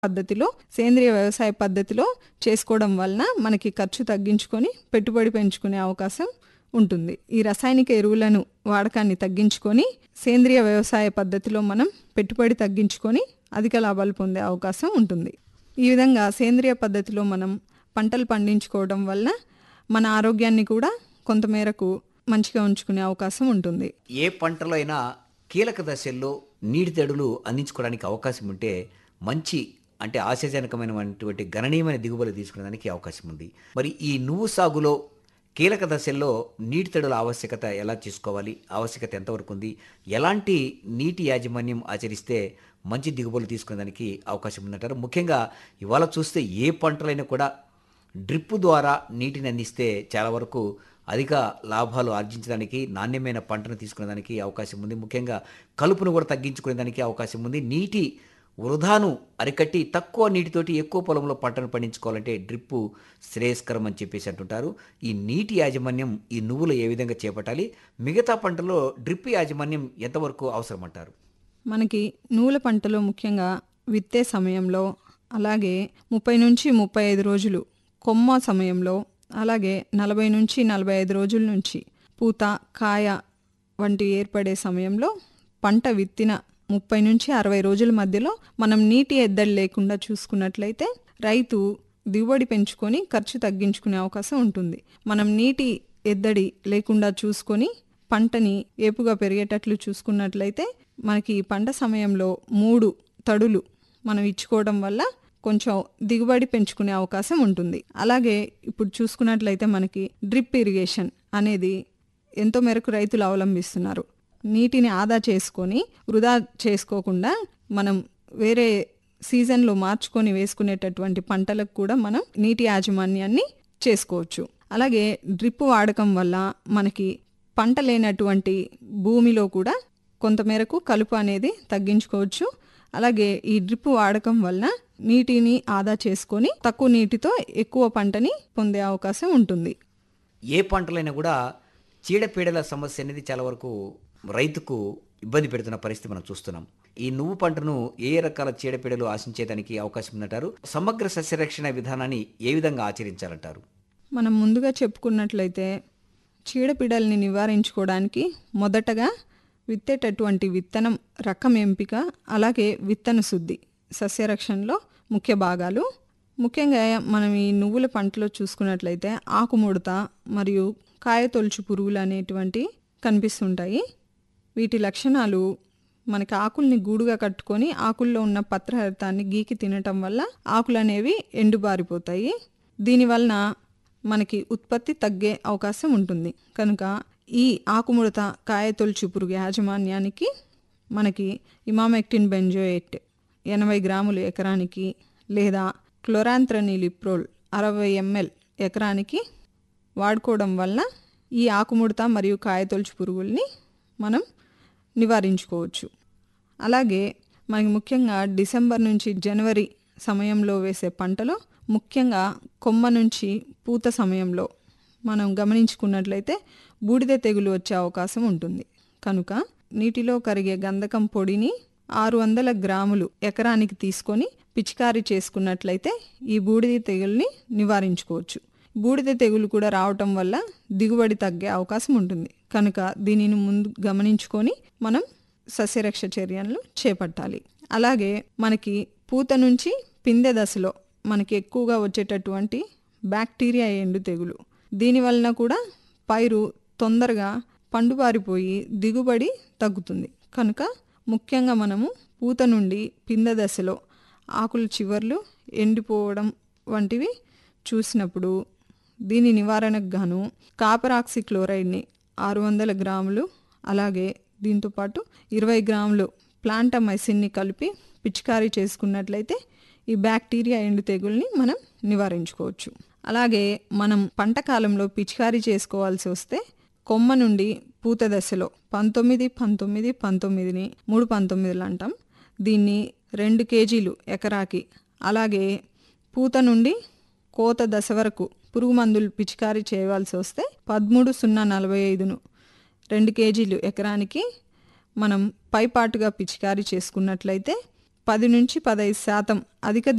పద్ధతిలో సేంద్రియ వ్యవసాయ పద్ధతిలో చేసుకోవడం వలన మనకి ఖర్చు తగ్గించుకొని పెట్టుబడి పెంచుకునే అవకాశం ఉంటుంది ఈ రసాయనిక ఎరువులను వాడకాన్ని తగ్గించుకొని సేంద్రియ వ్యవసాయ పద్ధతిలో మనం పెట్టుబడి తగ్గించుకొని అధిక లాభాలు పొందే అవకాశం ఉంటుంది ఈ విధంగా సేంద్రియ పద్ధతిలో మనం పంటలు పండించుకోవడం వలన మన ఆరోగ్యాన్ని కూడా కొంతమేరకు మంచిగా ఉంచుకునే అవకాశం ఉంటుంది ఏ పంటలో అయినా కీలక దశల్లో నీటి తడులు అందించుకోవడానికి అవకాశం ఉంటే మంచి అంటే ఆశాజనకమైనటువంటి గణనీయమైన దిగుబడి తీసుకునేదానికి అవకాశం ఉంది మరి ఈ నువ్వు సాగులో కీలక దశల్లో నీటి తడుల ఆవశ్యకత ఎలా చేసుకోవాలి ఆవశ్యకత ఎంతవరకు ఉంది ఎలాంటి నీటి యాజమాన్యం ఆచరిస్తే మంచి దిగుబడులు తీసుకునేదానికి అవకాశం ఉందంటారు ముఖ్యంగా ఇవాళ చూస్తే ఏ పంటలైనా కూడా డ్రిప్ ద్వారా నీటిని అందిస్తే చాలా వరకు అధిక లాభాలు ఆర్జించడానికి నాణ్యమైన పంటను తీసుకునేదానికి అవకాశం ఉంది ముఖ్యంగా కలుపును కూడా తగ్గించుకునేదానికి అవకాశం ఉంది నీటి వృధాను అరికట్టి తక్కువ నీటితోటి ఎక్కువ పొలంలో పంటను పండించుకోవాలంటే డ్రిప్పు శ్రేయస్కరం అని చెప్పేసి అంటుంటారు ఈ నీటి యాజమాన్యం ఈ నువ్వులు ఏ విధంగా చేపట్టాలి మిగతా పంటలో డ్రిప్ యాజమాన్యం ఎంతవరకు అవసరం అంటారు మనకి నూల పంటలో ముఖ్యంగా విత్తే సమయంలో అలాగే ముప్పై నుంచి ముప్పై ఐదు రోజులు కొమ్మ సమయంలో అలాగే నలభై నుంచి నలభై ఐదు రోజుల నుంచి పూత కాయ వంటి ఏర్పడే సమయంలో పంట విత్తిన ముప్పై నుంచి అరవై రోజుల మధ్యలో మనం నీటి ఎద్దడి లేకుండా చూసుకున్నట్లయితే రైతు దిగుబడి పెంచుకొని ఖర్చు తగ్గించుకునే అవకాశం ఉంటుంది మనం నీటి ఎద్దడి లేకుండా చూసుకొని పంటని ఏపుగా పెరిగేటట్లు చూసుకున్నట్లయితే మనకి ఈ పంట సమయంలో మూడు తడులు మనం ఇచ్చుకోవడం వల్ల కొంచెం దిగుబడి పెంచుకునే అవకాశం ఉంటుంది అలాగే ఇప్పుడు చూసుకున్నట్లయితే మనకి డ్రిప్ ఇరిగేషన్ అనేది ఎంతో మేరకు రైతులు అవలంబిస్తున్నారు నీటిని ఆదా చేసుకొని వృధా చేసుకోకుండా మనం వేరే సీజన్లో మార్చుకొని వేసుకునేటటువంటి పంటలకు కూడా మనం నీటి యాజమాన్యాన్ని చేసుకోవచ్చు అలాగే డ్రిప్ వాడకం వల్ల మనకి పంట లేనటువంటి భూమిలో కూడా కొంతమేరకు కలుపు అనేది తగ్గించుకోవచ్చు అలాగే ఈ డ్రిప్ వాడకం వలన నీటిని ఆదా చేసుకొని తక్కువ నీటితో ఎక్కువ పంటని పొందే అవకాశం ఉంటుంది ఏ పంటలైనా కూడా చీడపీడల సమస్య అనేది చాలా వరకు రైతుకు ఇబ్బంది పెడుతున్న పరిస్థితి మనం చూస్తున్నాం ఈ నువ్వు పంటను ఏ రకాల చీడపీడలు ఆశించేదానికి అవకాశం ఉందంటారు సమగ్ర సస్యరక్షణ విధానాన్ని ఏ విధంగా ఆచరించాలంటారు మనం ముందుగా చెప్పుకున్నట్లయితే చీడపీడల్ని నివారించుకోవడానికి మొదటగా విత్తేటటువంటి విత్తనం రకం ఎంపిక అలాగే విత్తన శుద్ధి సస్యరక్షణలో ముఖ్య భాగాలు ముఖ్యంగా మనం ఈ నువ్వుల పంటలో చూసుకున్నట్లయితే ఆకుముడత మరియు కాయతొలుచు పురుగులు అనేటువంటి కనిపిస్తుంటాయి వీటి లక్షణాలు మనకి ఆకుల్ని గూడుగా కట్టుకొని ఆకుల్లో ఉన్న పత్రహరితాన్ని గీకి తినటం వల్ల ఆకులు అనేవి ఎండుబారిపోతాయి దీనివలన మనకి ఉత్పత్తి తగ్గే అవకాశం ఉంటుంది కనుక ఈ ఆకుముడత కాయతొలుచు పురుగు యాజమాన్యానికి మనకి ఇమామెక్టిన్ బెంజోయేట్ ఎనభై గ్రాములు ఎకరానికి లేదా క్లోరాంత్రనిలిప్రోల్ అరవై ఎంఎల్ ఎకరానికి వాడుకోవడం వలన ఈ ఆకుముడత మరియు కాయతొలుచు పురుగుల్ని మనం నివారించుకోవచ్చు అలాగే మనకి ముఖ్యంగా డిసెంబర్ నుంచి జనవరి సమయంలో వేసే పంటలో ముఖ్యంగా కొమ్మ నుంచి పూత సమయంలో మనం గమనించుకున్నట్లయితే బూడిద తెగులు వచ్చే అవకాశం ఉంటుంది కనుక నీటిలో కరిగే గంధకం పొడిని ఆరు వందల గ్రాములు ఎకరానికి తీసుకొని పిచికారీ చేసుకున్నట్లయితే ఈ బూడిద తెగుల్ని నివారించుకోవచ్చు బూడిద తెగులు కూడా రావటం వల్ల దిగుబడి తగ్గే అవకాశం ఉంటుంది కనుక దీనిని ముందు గమనించుకొని మనం సస్యరక్ష చర్యలను చేపట్టాలి అలాగే మనకి పూత నుంచి పిందె దశలో మనకి ఎక్కువగా వచ్చేటటువంటి బ్యాక్టీరియా ఎండు తెగులు దీని వలన కూడా పైరు తొందరగా పండుబారిపోయి దిగుబడి తగ్గుతుంది కనుక ముఖ్యంగా మనము పూత నుండి పిందె దశలో ఆకుల చివర్లు ఎండిపోవడం వంటివి చూసినప్పుడు దీని నివారణకు గాను కాపర్ ఆక్సిక్లోరైడ్ని ఆరు వందల గ్రాములు అలాగే దీంతోపాటు ఇరవై గ్రాములు ప్లాంటమైసిన్ని కలిపి పిచికారీ చేసుకున్నట్లయితే ఈ బ్యాక్టీరియా ఎండు తెగుల్ని మనం నివారించుకోవచ్చు అలాగే మనం పంట కాలంలో పిచికారీ చేసుకోవాల్సి వస్తే కొమ్మ నుండి పూత దశలో పంతొమ్మిది పంతొమ్మిది పంతొమ్మిదిని మూడు పంతొమ్మిదిలు అంటాం దీన్ని రెండు కేజీలు ఎకరాకి అలాగే పూత నుండి కోత దశ వరకు పురుగు మందులు పిచికారీ చేయవలసి వస్తే పదమూడు సున్నా నలభై ఐదును రెండు కేజీలు ఎకరానికి మనం పైపాటుగా పిచికారీ చేసుకున్నట్లయితే పది నుంచి పదహైదు శాతం అధిక